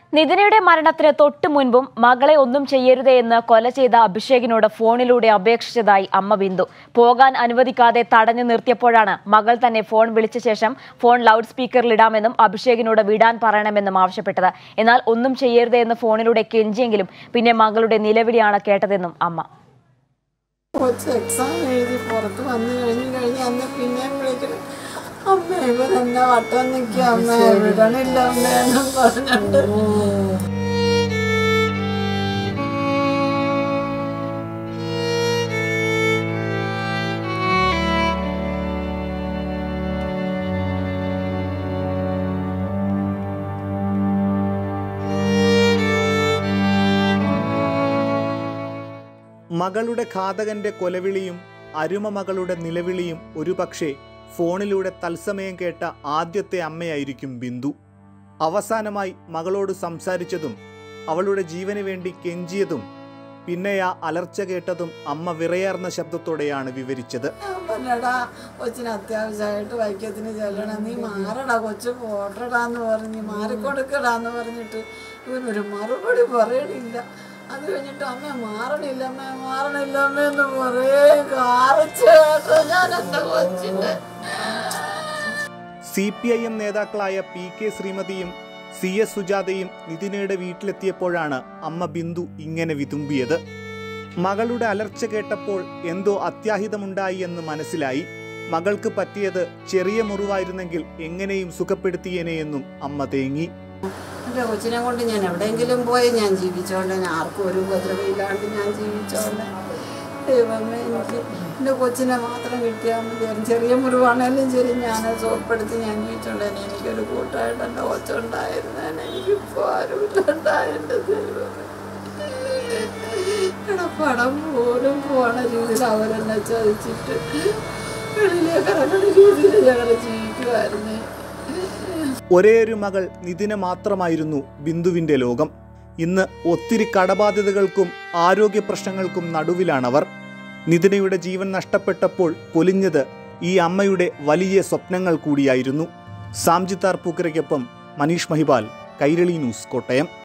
നിതിനയുടെ മരണത്തിന് തൊട്ടു മുൻപും മകളെ ഒന്നും ചെയ്യരുതേ എന്ന് കൊല ചെയ്ത അഭിഷേകിനോട് ഫോണിലൂടെ അപേക്ഷിച്ചതായി അമ്മ ബിന്ദു പോകാൻ അനുവദിക്കാതെ തടഞ്ഞു നിർത്തിയപ്പോഴാണ് മകൾ തന്നെ ഫോൺ വിളിച്ച ശേഷം ഫോൺ ലൗഡ് സ്പീക്കറിലിടാമെന്നും അഭിഷേകിനോട് വിടാൻ പറയണമെന്നും ആവശ്യപ്പെട്ടത് എന്നാൽ ഒന്നും ചെയ്യരുതേ എന്ന് ഫോണിലൂടെ കെഞ്ചിയെങ്കിലും പിന്നെ മകളുടെ നിലവിളിയാണ് കേട്ടതെന്നും അമ്മ കൊച്ച് എക്സാം എഴുതി പുറത്ത് വന്നു കഴിഞ്ഞ് കഴിഞ്ഞ് അന്ന് പിന്നെയും വിളിക്കണം അമ്മ ഇവൻ എന്നെ വട്ടം നിൽക്കുക അമ്മ വിടണില്ല അമ്മ എന്നും പറഞ്ഞിട്ട് മകളുടെ ഘാതകന്റെ കൊലവിളിയും അരുമ മകളുടെ നിലവിളിയും ഒരുപക്ഷെ ഫോണിലൂടെ തത്സമയം കേട്ട ആദ്യത്തെ അമ്മയായിരിക്കും ബിന്ദു അവസാനമായി മകളോട് സംസാരിച്ചതും അവളുടെ ജീവന് വേണ്ടി കെഞ്ചിയതും പിന്നെ ആ അലർച്ച കേട്ടതും അമ്മ വിറയാർന്ന ശബ്ദത്തോടെയാണ് വിവരിച്ചത് ഞാൻ പറഞ്ഞടാ കൊച്ചിന് അത്യാവശ്യമായിട്ട് വൈക്കത്തിന് ചെല്ലണം നീ മാറടാ കൊച്ചു പോട്ടടാന്ന് പറഞ്ഞ് മാറിക്കൊടുക്കടാന്ന് പറഞ്ഞിട്ട് ഇവനൊരു മറുപടി പറയണില്ല അത് കഴിഞ്ഞിട്ട് അമ്മ മാറണില്ല അമ്മ മാറണില്ല അമ്മ എന്ന് പറയേ കാറിച്ചേട്ടോ ഞാൻ എൻ്റെ കൊച്ചിൻ്റെ സി പി ഐ എം നേതാക്കളായ പി കെ ശ്രീമതിയും സി എസ് സുജാതയും നിതിനയുടെ വീട്ടിലെത്തിയപ്പോഴാണ് അമ്മ ബിന്ദു ഇങ്ങനെ വിതുമ്പിയത് മകളുടെ അലർച്ച കേട്ടപ്പോൾ എന്തോ അത്യാഹിതമുണ്ടായി എന്ന് മനസ്സിലായി മകൾക്ക് പറ്റിയത് ചെറിയ മുറിവായിരുന്നെങ്കിൽ എങ്ങനെയും സുഖപ്പെടുത്തിയേനെയെന്നും അമ്മ തേങ്ങി എൻ്റെ കൊച്ചിനെ കൊണ്ട് ഞാൻ എവിടെയെങ്കിലും പോയി ഞാൻ ജീവിച്ചോളെ ഞാൻ ആർക്കും ഒരു ഉപദ്രവമില്ലാണ്ട് ഞാൻ ജീവിച്ചോളെ ദൈവമേ എനിക്ക് എൻ്റെ കൊച്ചിനെ മാത്രം കിട്ടിയാൽ മതി ചെറിയ മുറിവാണേലും ശരി ഞാൻ സുഖപ്പെടുത്തി ഞാൻ ജീവിച്ചോളേനെ എനിക്കൊരു കൂട്ടായിട്ട് എൻ്റെ കൊച്ചുണ്ടായിരുന്നേനെ എനിക്കിപ്പോൾ ആരുമില്ലുണ്ടായിട്ട് ദൈവമേ എടാ പടം പോലും പോണ രീതിയിൽ അവരെന്നെ ചതിച്ചിട്ട് വെളിയിലേക്ക് ഇറങ്ങുന്ന രീതിയിൽ ഞങ്ങൾ ജീവിക്കുമായിരുന്നേ ഒരേയൊരു മകൾ നിതിന മാത്രമായിരുന്നു ബിന്ദുവിന്റെ ലോകം ഇന്ന് ഒത്തിരി കടബാധ്യതകൾക്കും ആരോഗ്യ പ്രശ്നങ്ങൾക്കും നടുവിലാണവർ നിതിനയുടെ ജീവൻ നഷ്ടപ്പെട്ടപ്പോൾ പൊലിഞ്ഞത് ഈ അമ്മയുടെ വലിയ സ്വപ്നങ്ങൾ കൂടിയായിരുന്നു സാംജിത്താർ പൂക്കരയ്ക്കൊപ്പം മനീഷ് മഹിപാൽ കൈരളി ന്യൂസ് കോട്ടയം